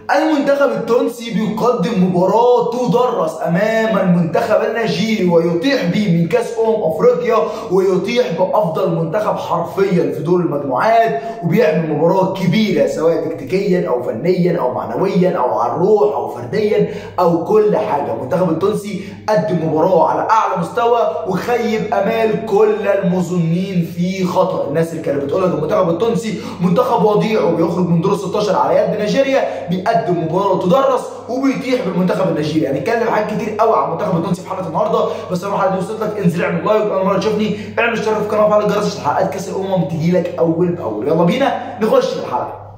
المنتخب التونسي بيقدم مباراة تدرس أمام المنتخب النيجيري ويطيح به من كأس أمم أفريقيا ويطيح بأفضل منتخب حرفيا في دور المجموعات وبيعمل مباراة كبيرة سواء تكتيكيا أو فنيا أو معنويا أو على الروح أو فرديا أو كل حاجة المنتخب التونسي قدم مباراة على أعلى مستوى وخيب أمال كل المظنين في خطأ الناس اللي كانت بتقول لك المنتخب التونسي منتخب وضيع وبيخرج من دور 16 على يد نيجيريا بيقدم مباراه تدرس وبيطيح بالمنتخب النيجيري هنتكلم يعني حاجات كتير قوي عن المنتخب التونسي في حلقه النهارده بس انا حد وصلت لك انزل اعمل لايك اول مره تشوفني اعمل اشتراك في القناه وفعل الجرس عشان حلقات كاس الامم تجي لك اول باول يلا بينا نخش في الحلقه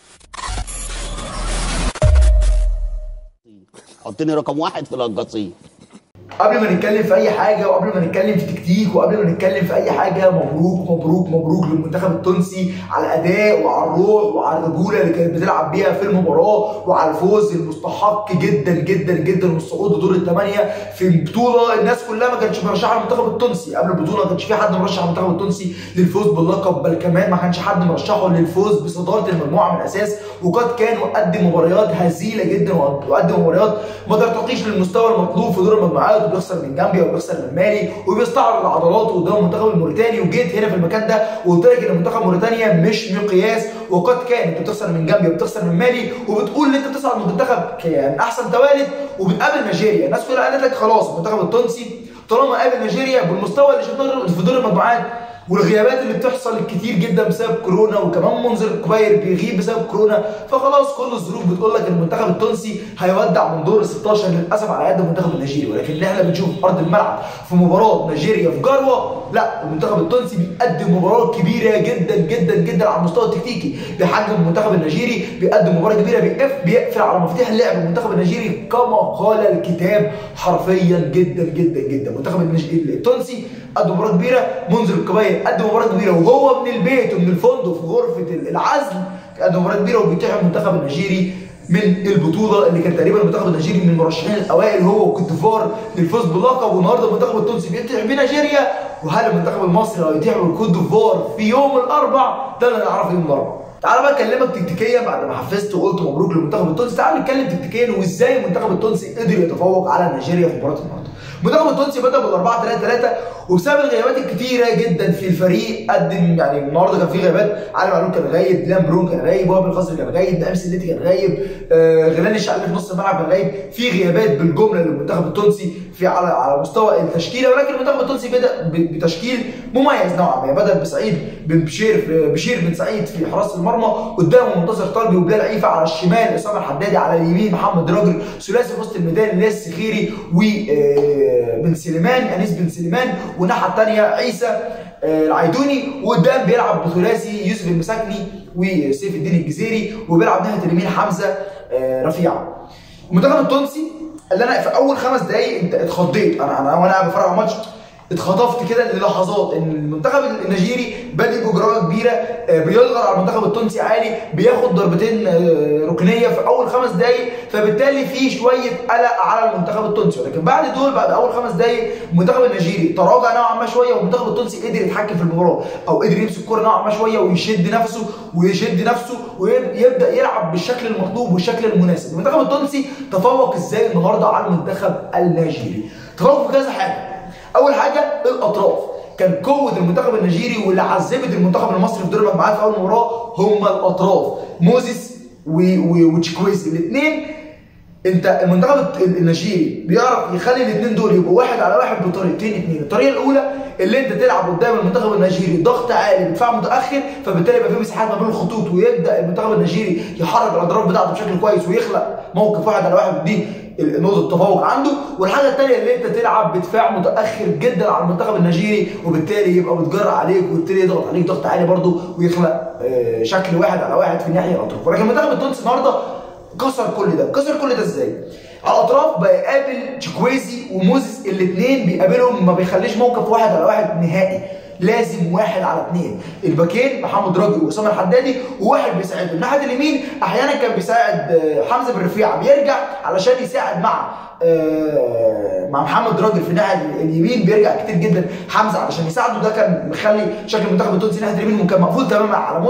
حطني رقم واحد في القصيم قبل ما نتكلم في اي حاجه وقبل ما نتكلم في تكتيك وقبل ما نتكلم في اي حاجه مبروك مبروك مبروك للمنتخب التونسي على الاداء وعلى الروح وعلى الرجوله اللي كانت بتلعب بيها في المباراه وعلى الفوز المستحق جدا جدا جدا والصعود لدور الثمانيه في بطوله الناس كلها ما كانتش مرشحه المنتخب التونسي قبل البطوله ما كانش في حد مرشح المنتخب التونسي للفوز باللقب بل كمان ما كانش حد مرشحه للفوز بصداره المجموعه من الاساس وقد كان وقدم مباريات هزيله جدا وقدم مباريات ما ترتقيش للمستوى المطلوب في دور المجموعات وبيخسر من جامبيا وبيخسر من مالي وبيستعرض عضلاته قدام المنتخب الموريتاني وجيت هنا في المكان ده وقلت لك ان منتخب موريتانيا مش مقياس وقد كان انت بتخسر من جامبيا وبتخسر من مالي وبتقول ان انت بتصعد من منتخب يعني احسن توالد وبتقابل نيجيريا الناس كلها قالت لك خلاص المنتخب التونسي طالما قابل نيجيريا بالمستوى اللي شفناه في دور المجموعات والغيابات اللي بتحصل كتير جدا بسبب كورونا وكمان منذر كبير بيغيب بسبب كورونا فخلاص كل الظروف بتقول لك المنتخب التونسي هيودع من دور 16 للاسف على يد المنتخب النيجيري ولكن اللي احنا بنشوفه في ارض الملعب في مباراه نيجيريا في جروه لا المنتخب التونسي بيقدم مباراه كبيره جدا جدا جدا على المستوى التكتيكي بيحجم المنتخب النيجيري بيقدم مباراه كبيره بيقف بيقفل على مفاتيح اللعب المنتخب النيجيري كما قال الكتاب حرفيا جدا جدا جدا المنتخب التونسي قدم مباراه كبيره منذر الكبير قدم مباراه كبيره وهو من البيت ومن الفندق في غرفه العزل قدم مباراه كبيره وبيتيح المنتخب النيجيري من البطوله اللي كان تقريبا المنتخب النيجيري من المرشحين الاوائل هو وكوت ديفوار للفوز باللقب والنهارده المنتخب التونسي بيتيح بنيجيريا وهل المنتخب المصري هيتيح بالكوت ديفوار في يوم الاربع ده اللي هنعرفه يوم الاربع تعال بقى اكلمك تكتيكيا بعد ما حفزت وقلت مبروك للمنتخب التونسي تعال نتكلم تكتيكيا وازاي المنتخب التونسي قدر يتفوق على نيجيريا في مباراه النهارده المنتخب التونسي بدا بال 4 3 3 وبسبب الغيابات الكتيره جدا في الفريق قدم يعني النهارده كان في غيابات علي معلول كان غايب ديلان برون كان غايب وائل الخصري كان غايب نعيم سليتي كان غايب آه غيلان الشعبي في نص الملعب كان غايب في غيابات بالجمله للمنتخب التونسي في على على مستوى التشكيله ولكن المنتخب التونسي بدا بتشكيل مميز نوعا ما بدا بسعيد بن بشير بشير بن سعيد في حراسه المرمى قدامه منتصر طلبي وبلال عيفه على الشمال اسامه الحدادي على اليمين محمد راجل ثلاثي في وسط الميدان الياس سخيري و بن سليمان انيس بن سليمان والناحيه الثانيه عيسى العيدوني وقدام بيلعب بثلاثي يوسف المساكني وسيف الدين الجزيري وبيلعب ناحيه اليمين حمزه رفيعه المنتخب التونسي اللي انا في اول خمس دقايق انت اتخضيت انا انا وانا قاعد بتفرج على الماتش اتخطفت كده للحظات ان المنتخب النيجيري بادئ بجرأه كبيره بيضغط على المنتخب التونسي عالي بياخد ضربتين ركنيه في اول خمس دقائق فبالتالي في شويه قلق على المنتخب التونسي ولكن بعد دول بعد اول خمس دقائق المنتخب النيجيري تراجع نوعا ما شويه والمنتخب التونسي قدر يتحكم في المباراه او قدر يمسك الكوره نوعا ما شويه ويشد نفسه ويشد نفسه ويبدا يلعب بالشكل المطلوب والشكل المناسب المنتخب التونسي تفوق ازاي النهارده على المنتخب النيجيري تفوق في كذا حاجه اول حاجه الاطراف كان قوه المنتخب النيجيري واللي عذبت المنتخب المصري في دور المجموعات في اول مباراه هم الاطراف موزيس وتشيكويزي الاثنين انت المنتخب النيجيري بيعرف يخلي الاثنين دول يبقوا واحد على واحد بطريقتين اثنين الطريقه الاولى اللي انت تلعب قدام المنتخب النيجيري ضغط عالي بدفاع متاخر فبالتالي يبقى في مساحات ما بين الخطوط ويبدا المنتخب النيجيري يحرك الاطراف بتاعته بشكل كويس ويخلق موقف واحد على واحد دي نقطه التفوق عنده والحاجه الثانيه اللي انت تلعب بدفاع متاخر جدا على المنتخب النيجيري وبالتالي يبقى متجرأ عليك وبالتالي يضغط عليك ضغط عالي برده ويخلق شكل واحد على واحد في الناحيه الاطراف ولكن المنتخب التونسي النهارده كسر كل ده كسر كل ده ازاي على الاطراف بيقابل تشيكويزي وموزيس الاثنين بيقابلهم ما بيخليش موقف واحد على واحد نهائي لازم واحد على اثنين الباكين محمد راجل واسامه الحدادي وواحد بيساعده الناحيه اليمين احيانا كان بيساعد حمزه بن رفيعه بيرجع علشان يساعد مع مع محمد راجل في الناحيه اليمين بيرجع كتير جدا حمزه علشان يساعده ده كان مخلي شكل المنتخب التونسي ناحيه اليمين كان مقفول تماما على موزيس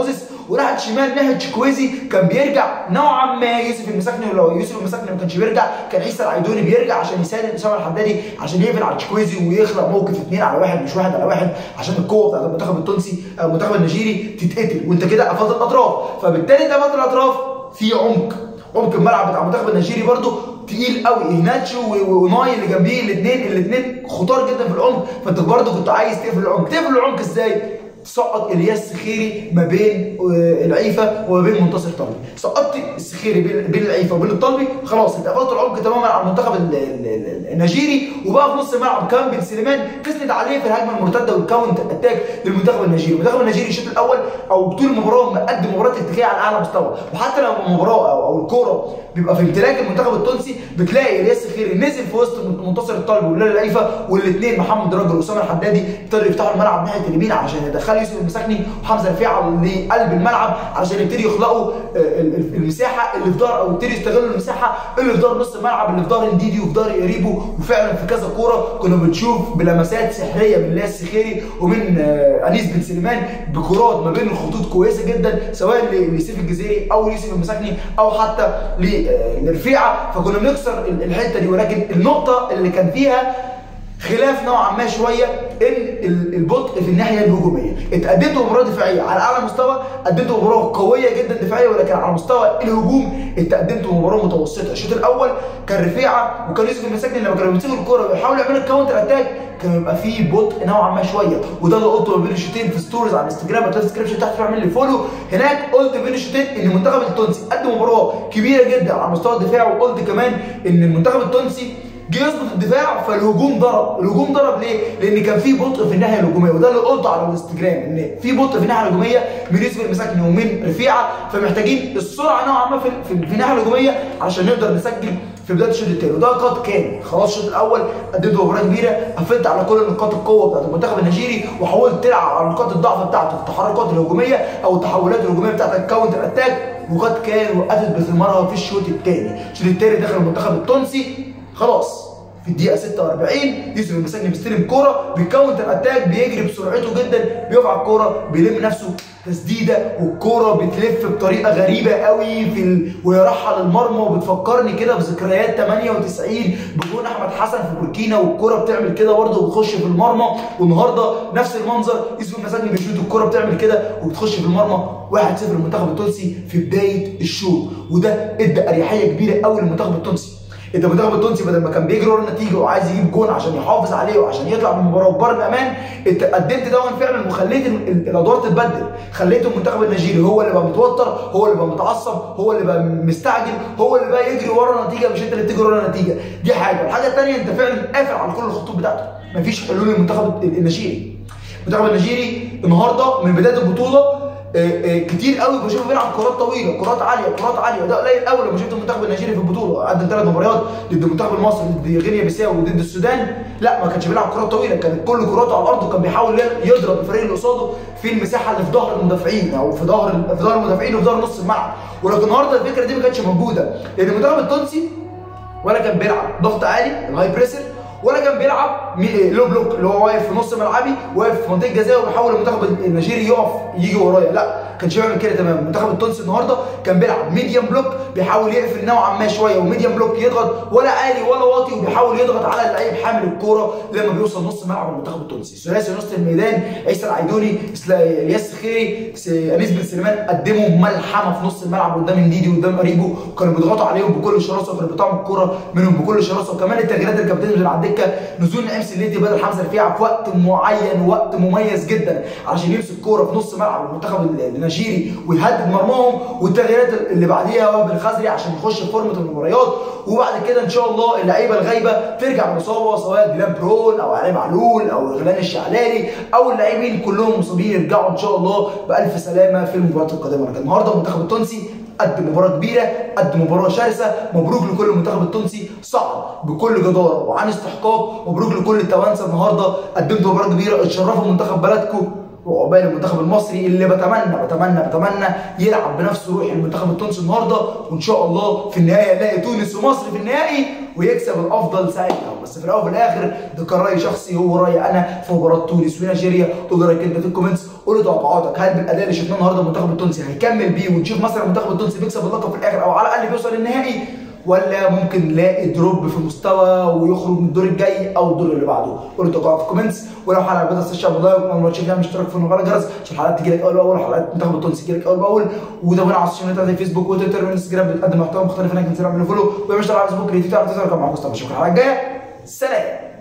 وناحيه الشمال ناحيه شكويزي كان بيرجع نوعا ما يوسف المساكني ولو يوسف المساكني ما كانش بيرجع كان عيسى العيدوني بيرجع عشان يساند اسامه الحدادي عشان يقفل على شكويزي ويخلق موقف اثنين على واحد مش واحد على واحد عشان القوه بتاعت المنتخب التونسي آه، المنتخب النيجيري تتقتل وانت كده قفلت الاطراف فبالتالي انت قفلت الاطراف في عمق عمق الملعب بتاع المنتخب النيجيري برده تقيل قوي ايناتشو و- وناي اللي جنبيه الاثنين الاثنين خطار جدا في العمق فانت برده كنت عايز تقفل العمق تقفل العمق ازاي؟ تسقط الياس سخيري ما بين آه، العيفه وما بين منتصر طلبي سقطت السخيري بين بين العيفه وبين الطلبي خلاص انت قفلت العمق تماما على المنتخب ال- ال- ال- النيجيري وبقى في نص الملعب كان بن سليمان تسند عليه في الهجمه المرتده والكاونت اتاك للمنتخب النيجيري المنتخب النيجيري الشوط الاول او طول المباراه مقدم مباراه تكتيكيه على اعلى مستوى وحتى لو المباراه او, أو الكوره بيبقى في امتلاك المنتخب التونسي بتلاقي الياس سخيري نزل في وسط منتصر الطلبي وبلال العيفه والاثنين محمد راجل واسامه الحدادي ابتدوا يفتحوا الملعب ناحيه اليمين عشان يدخلوا يوسف المساكني وحمزه رفيعه لقلب الملعب عشان يبتدي يخلقوا آه، ال- ال- المساحه اللي في ظهر او يبتدي يستغلوا المساحه اللي في ظهر نص الملعب اللي في ظهر نديدي وفي ظهر قريبه وفعلا في كذا كوره كنا بنشوف بلمسات سحريه من الياس السخيري ومن آه، انيس بن سليمان بكرات ما بين الخطوط كويسه جدا سواء ل- لسيف الجزيري او ليوسف المساكني او حتى ل- آه، لرفيعه فكنا بنكسر ال- الحته دي ولكن النقطه اللي كان فيها خلاف نوعا ما شويه ان ال- البطء في الناحيه الهجوميه اتقدمت مباراه دفاعيه على اعلى مستوى قدمت مباراه قويه جدا دفاعيه ولكن على مستوى الهجوم اتقدمت مباراه متوسطه الشوط الاول كان رفيعه وكان يوسف المساكني لما كانوا بيمسكوا الكوره ويحاولوا يعملوا الكاونتر اتاك كان يبقى فيه بطء نوعا ما شويه وده اللي قلته ما بين الشوطين في ستوريز على الانستجرام هتلاقي الديسكربشن تحت اعمل لي فولو هناك قلت بين الشوطين ان المنتخب التونسي قدم مباراه كبيره جدا على مستوى الدفاع وقلت كمان ان المنتخب التونسي جه يظبط الدفاع فالهجوم ضرب الهجوم ضرب ليه لان كان في بطء في الناحيه الهجوميه وده اللي قلته على الانستجرام ان في بطء في الناحيه الهجوميه من يوسف المساكني ومن رفيعه فمحتاجين السرعه نوعا ما في في في الناحيه الهجوميه علشان نقدر نسجل في بدايه الشوط الثاني وده قد كان خلاص الشوط الاول قدمت مباراه كبيره قفلت على كل نقاط القوه بتاعت المنتخب النيجيري وحاولت تلعب على نقاط الضعف بتاعته التحركات الهجوميه او التحولات الهجوميه بتاعت الكاونتر اتاك وقد كان وقفت بثمارها في الشوط الثاني الشوط الثاني دخل المنتخب التونسي خلاص في الدقيقة 46 يوسف المساكني بيستلم كورة بيكاونتر اتاك بيجري بسرعته جدا بيقف على الكورة بيلم نفسه تسديدة والكورة بتلف بطريقة غريبة قوي في ال... وهي رايحة للمرمى وبتفكرني كده بذكريات 98 بجون احمد حسن في بوركينا والكورة بتعمل كده برضه وبتخش في المرمى والنهارده نفس المنظر يوسف المساكني بيشوط الكورة بتعمل كده وبتخش في المرمى 1-0 المنتخب التونسي في بداية الشوط وده ادى اريحية كبيرة قوي للمنتخب التونسي انت المنتخب التونسي بدل ما كان بيجري ورا النتيجه وعايز يجيب جون عشان يحافظ عليه وعشان يطلع من المباراه ببر الامان انت قدمت دون فعلا وخليت ال- ال- الادوار تتبدل خليت المنتخب النيجيري هو اللي بقى متوتر هو اللي بقى متعصب هو اللي بقى مستعجل هو اللي بقى يجري ورا النتيجه مش انت اللي بتجري ورا النتيجه دي حاجه الحاجه الثانيه انت فعلا قافل على كل الخطوط بتاعته مفيش حلول للمنتخب ال- النيجيري المنتخب النيجيري النهارده من بدايه البطوله آه، آه، كتير قوي بشوفه بيلعب كرات طويله كرات عاليه كرات عاليه وده قليل قوي لما شفت المنتخب النيجيري في البطوله قدم ثلاث مباريات ضد المنتخب المصري ضد غينيا بيساو وضد السودان لا ما كانش بيلعب كرات طويله كانت كل كراته على الارض وكان بيحاول يضرب الفريق اللي قصاده في المساحه اللي في ظهر المدافعين او في ظهر في ظهر المدافعين وفي ظهر نص الملعب ولكن النهارده الفكره دي ما كانتش موجوده لان المنتخب التونسي ولا كان بيلعب ضغط عالي الهاي بريسر ولا كان بيلعب مي- لو بلوك اللي هو واقف في نص ملعبي واقف في منطقه جزاء وبيحاول المنتخب النيجيري يقف يجي ورايا لا كانش بيعمل كده تماما المنتخب التونسي النهارده كان بيلعب ميديم بلوك بيحاول يقفل نوعا ما شويه وميديم بلوك يضغط ولا عالي ولا واطي وبيحاول يضغط على اللعيب حامل الكوره لما بيوصل نص ملعب المنتخب التونسي ثلاثي نص الميدان عيسى العيدوني إسلا- الياس خيري س- انيس بن سليمان قدموا ملحمه في نص الملعب قدام نديدي وقدام قريبه وكانوا بيضغطوا عليهم بكل شراسه وكانوا بيقطعوا الكوره منهم بكل شراسه وكمان التغييرات اللي كانت بتنزل على الدكه نزول نعيم سليتي بدل حمزه رفيعه في وقت معين وقت مميز جدا عشان يمسك كوره في نص ملعب المنتخب النيجيري ويهدد مرماهم والتغييرات اللي بعديها وهب الخزري عشان يخش في فورمه المباريات وبعد كده ان شاء الله اللعيبه الغايبه ترجع من الاصابه سواء ديلان برون او علي معلول او غلان الشعلاني او اللاعبين كلهم مصابين يرجعوا ان شاء الله بالف سلامه في المباريات القادمه لكن النهارده المنتخب التونسي قدم مباراه كبيره قدم مباراه شرسه مبروك لكل المنتخب التونسي صعد بكل جداره وعن استحقاق مبروك لكل التوانسه النهارده قدمتوا مباراه كبيره اتشرفوا منتخب بلدكم وعقبال المنتخب المصري اللي بتمنى بتمنى بتمنى يلعب بنفس روح المنتخب التونسي النهارده وان شاء الله في النهايه نلاقي تونس ومصر في النهائي ويكسب الافضل ساعتها بس في الاول وفي الاخر ده كان راي شخصي هو رايي انا في مباراه تونس ونيجيريا قول لي رايك انت في الكومنتس قول لي توقعاتك هل بالاداء اللي شفناه النهارده المنتخب التونسي هيكمل بيه ونشوف مثلا المنتخب التونسي بيكسب اللقب في الاخر او على الاقل بيوصل للنهائي ولا ممكن نلاقي دروب في المستوى ويخرج من الدور الجاي او الدور اللي بعده قول لي توقعاتك في الكومنتس ولو حلقه بيضه الشعب والله ما تشوف تعمل اشتراك في الموبايل الجرس عشان الحلقات تجي لك اول باول حلقات المنتخب التونسي تجي لك اول باول وتابعونا على السوشيال ميديا زي فيسبوك وتويتر وانستجرام بتقدم محتوى مختلف هناك تنزل اعملوا فولو ويا باشا على فيسبوك اليوتيوب تعرف تظهر كان معاكم مصطفى اشوفكم الحلقه الجايه سلام